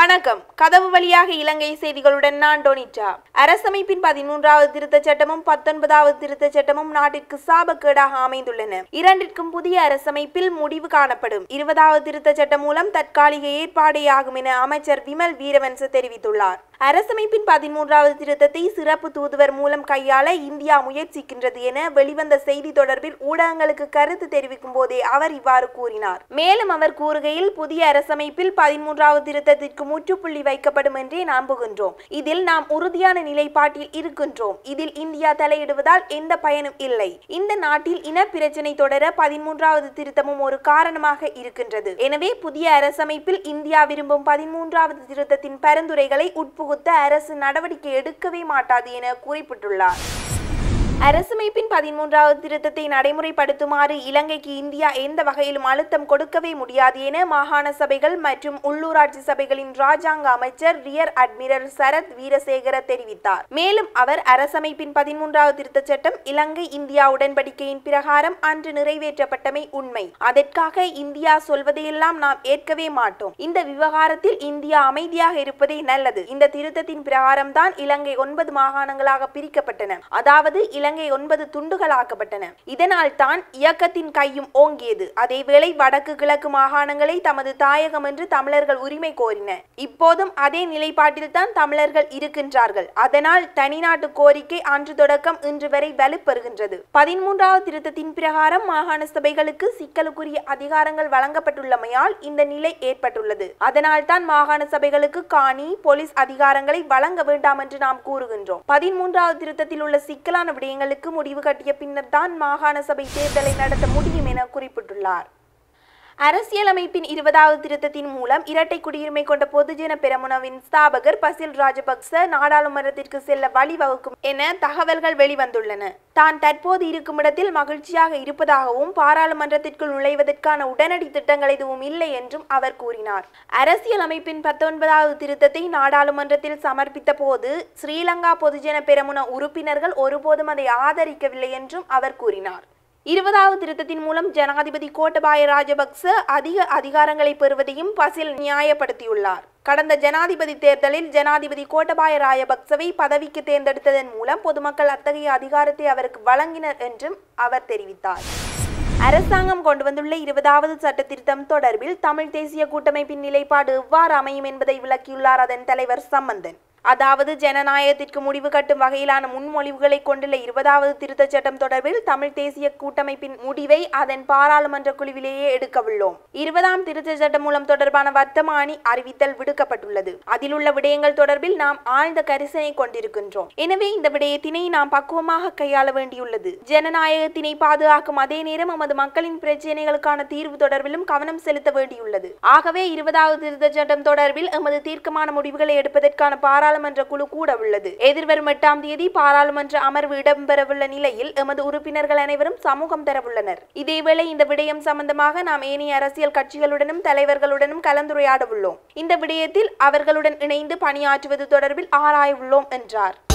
வணக்கம் கதவு வழியாக இலங்கை செய்திகளுடன் நான் டொனிட்டா அரசமைப்பின் பதிமூன்றாவது திருத்தச் சட்டமும் பத்தொன்பதாவது திருத்தச் சட்டமும் நாட்டிற்கு சாபக்கேடாக அமைந்துள்ளன இரண்டிற்கும் புதிய அரசமைப்பில் முடிவு காணப்படும் இருபதாவது திருத்தச் சட்டம் மூலம் தற்காலிக ஏற்பாடேயாகும் என அமைச்சர் விமல் வீரவன்ச தெரிவித்துள்ளார் அரசமைப்பின் பதிமூன்றாவது திருத்தத்தை சிறப்பு தூதுவர் மூலம் கையாள இந்தியா முயற்சிக்கின்றது என வெளிவந்த செய்தி தொடர்பில் ஊடகங்களுக்கு கருத்து தெரிவிக்கும் போதே அவர் இவ்வாறு கூறினார் மேலும் அவர் கூறுகையில் புதிய அரசமைப்பில் பதிமூன்றாவது திருத்தத்திற்கு முற்றுப்புள்ளி வைக்கப்படும் என்றே நம்புகின்றோம் இதில் நாம் உறுதியான நிலைப்பாட்டில் இருக்கின்றோம் இதில் இந்தியா தலையிடுவதால் எந்த பயனும் இல்லை இந்த நாட்டில் இன பிரச்சினை தொடர பதிமூன்றாவது திருத்தமும் ஒரு காரணமாக இருக்கின்றது எனவே புதிய அரசமைப்பில் இந்தியா விரும்பும் பதிமூன்றாவது திருத்தத்தின் பரிந்துரைகளை உட்புகுத்த அரசு நடவடிக்கை எடுக்கவே மாட்டாது என குறிப்பிட்டுள்ளார் அரசமைப்பின் பதிமூன்றாவது திருத்தத்தை நடைமுறைப்படுத்துமாறு இலங்கைக்கு இந்தியா எந்த வகையிலும் அழுத்தம் கொடுக்கவே முடியாது என மாகாண சபைகள் மற்றும் உள்ளூராட்சி சபைகளின் ராஜாங்க அமைச்சர் ரியர் அட்மிரல் சரத் வீரசேகர தெரிவித்தார் மேலும் அவர் அரசமைப்பின் பதிமூன்றாவது திருத்தச் சட்டம் இலங்கை இந்தியா உடன்படிக்கையின் பிரகாரம் அன்று நிறைவேற்றப்பட்டமை உண்மை அதற்காக இந்தியா சொல்வதையெல்லாம் நாம் ஏற்கவே மாட்டோம் இந்த விவகாரத்தில் இந்தியா அமைதியாக இருப்பதே நல்லது இந்த திருத்தத்தின் பிரகாரம் தான் இலங்கை ஒன்பது மாகாணங்களாக பிரிக்கப்பட்டன அதாவது இலங்கை ஒன்பது துண்டுகளாக்கப்பட்டன இதனால் தான் இயக்கத்தின் கையும் ஓங்கியது அதேவேளை வடக்கு கிழக்கு மாகாணங்களை தமது தாயகம் என்று தமிழர்கள் உரிமை கோரின இப்போதும் அதே நிலைப்பாட்டில் தான் தமிழர்கள் இருக்கின்றார்கள் அதனால் தனிநாட்டு கோரிக்கை அன்று தொடக்கம் இன்று வரை வலுப்பெறுகின்றது பதிமூன்றாவது திருத்தத்தின் பிரகாரம் மாகாண சபைகளுக்கு சிக்கலுக்குரிய அதிகாரங்கள் வழங்கப்பட்டுள்ளமையால் இந்த நிலை ஏற்பட்டுள்ளது அதனால் தான் மாகாண சபைகளுக்கு காணி போலீஸ் அதிகாரங்களை வழங்க வேண்டாம் என்று நாம் கூறுகின்றோம் பதிமூன்றாவது திருத்தத்தில் உள்ள சிக்கலான விடயங்களுக்கு முடிவு கட்டிய பின்னர் தான் மாகாண சபை தேர்தலை நடத்த முடியும் என குறிப்பிட்டுள்ளார் அரசியலமைப்பின் இருபதாவது திருத்தத்தின் மூலம் இரட்டை குடியுரிமை கொண்ட பொதுஜன பெரமுனவின் ஸ்தாபகர் பசில் ராஜபக்ச நாடாளுமன்றத்திற்கு செல்ல வழிவகுக்கும் என தகவல்கள் வெளிவந்துள்ளன தான் தற்போது இருக்கும் இடத்தில் மகிழ்ச்சியாக இருப்பதாகவும் பாராளுமன்றத்திற்குள் நுழைவதற்கான உடனடி திட்டங்கள் எதுவும் இல்லை என்றும் அவர் கூறினார் அரசியலமைப்பின் பத்தொன்பதாவது திருத்தத்தை நாடாளுமன்றத்தில் சமர்ப்பித்த போது ஸ்ரீலங்கா பொதுஜன பெரமுன உறுப்பினர்கள் ஒருபோதும் அதை ஆதரிக்கவில்லை என்றும் அவர் கூறினார் இருபதாவது திருத்தத்தின் மூலம் ஜனாதிபதி கோட்டபாய ராஜபக்ச அதிக அதிகாரங்களை பெறுவதையும் பசில் நியாயப்படுத்தியுள்ளார் கடந்த ஜனாதிபதி தேர்தலில் ஜனாதிபதி கோட்டபாய ராஜபக்சவை பதவிக்கு தேர்ந்தெடுத்ததன் மூலம் பொதுமக்கள் அத்தகைய அதிகாரத்தை அவருக்கு வழங்கினர் என்றும் அவர் தெரிவித்தார் அரசாங்கம் கொண்டு வந்துள்ள இருபதாவது சட்ட திருத்தம் தொடர்பில் தமிழ் தேசிய கூட்டமைப்பின் நிலைப்பாடு எவ்வாறு அமையும் என்பதை விளக்கியுள்ளார் அதன் தலைவர் சம்பந்தன் அதாவது ஜனநாயகத்திற்கு முடிவு கட்டும் வகையிலான முன்மொழிவுகளை கொண்டுள்ள இருபதாவது திருத்தச் சட்டம் தொடர்பில் தமிழ் தேசிய கூட்டமைப்பின் முடிவை அதன் பாராளுமன்ற குழுவிலேயே எடுக்கவுள்ளோம் இருபதாம் திருத்தச் சட்டம் மூலம் தொடர்பான வர்த்தமானி அறிவித்தல் விடுக்கப்பட்டுள்ளது அதில் உள்ள விடயங்கள் தொடர்பில் நாம் ஆழ்ந்த கரிசனை கொண்டிருக்கின்றோம் எனவே இந்த விடயத்தினை நாம் பக்குவமாக கையாள வேண்டியுள்ளது ஜனநாயகத்தினை பாதுகாக்கும் அதே நேரம் நமது மக்களின் பிரச்சினைகளுக்கான தீர்வு தொடர்பிலும் கவனம் செலுத்த வேண்டியுள்ளது ஆகவே இருபதாவது திருத்தச் சட்டம் தொடர்பில் எமது தீர்க்கமான முடிவுகளை எடுப்பதற்கான பாராளுமன்ற பாராளுமன்ற குழு கூட உள்ளது எதிர்வரும் எட்டாம் தேதி பாராளுமன்ற அமர்வு இடம்பெறவுள்ள நிலையில் எமது உறுப்பினர்கள் அனைவரும் சமூகம் தரவுள்ளனர் இதேவேளை இந்த விடயம் சம்பந்தமாக நாம் ஏனைய அரசியல் கட்சிகளுடனும் தலைவர்களுடனும் கலந்துரையாட உள்ளோம் இந்த விடயத்தில் அவர்களுடன் இணைந்து பணியாற்றுவது தொடர்பில் ஆராய உள்ளோம் என்றார்